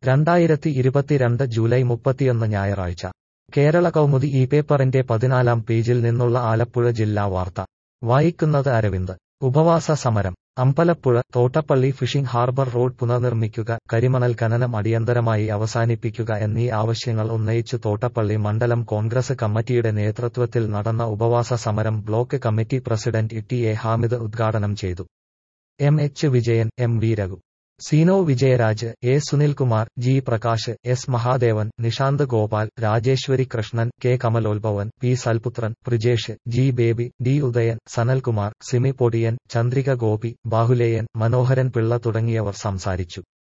രണ്ടായിരത്തി ഇരുപത്തിരണ്ട് ജൂലൈ മുപ്പത്തിയൊന്ന് ഞായറാഴ്ച കേരള കൗമുദി ഈ പേപ്പറിന്റെ പതിനാലാം പേജിൽ നിന്നുള്ള ആലപ്പുഴ ജില്ലാ വാർത്ത വായിക്കുന്നത് അരവിന്ദ് ഉപവാസ സമരം Ambalappuzha Thottappally fishing harbour road പുനർനിർമ്മിക്കുക കരിമണൽ ഖനനം അടിയന്തരമായി അവസാനിപ്പിക്കുക എന്നീ ആവശ്യങ്ങൾ ഉന്നയിച്ചു തോട്ടപ്പള്ളി മണ്ഡലം കോൺഗ്രസ് കമ്മിറ്റിയുടെ നേതൃത്വത്തിൽ നടന്ന ഉപവാസ സമരം block committee president T A Hamid ഉദ്ഘാടനം ചെയ്തു M H Vijayan M V Raghu Seeno Vijayaraj A Sunilkumar G Prakash S Mahadevan Nishanth Gopal Rajeswari Krishnan K Kamalodbhavan P Salputhran Prijesh G Baby D Udayan Sanalkumar Simi Podiyan Chandrika Gopi Bahuleyan Manoharan Pillai തുടങ്ങിയവർ സംസാരിച്ചു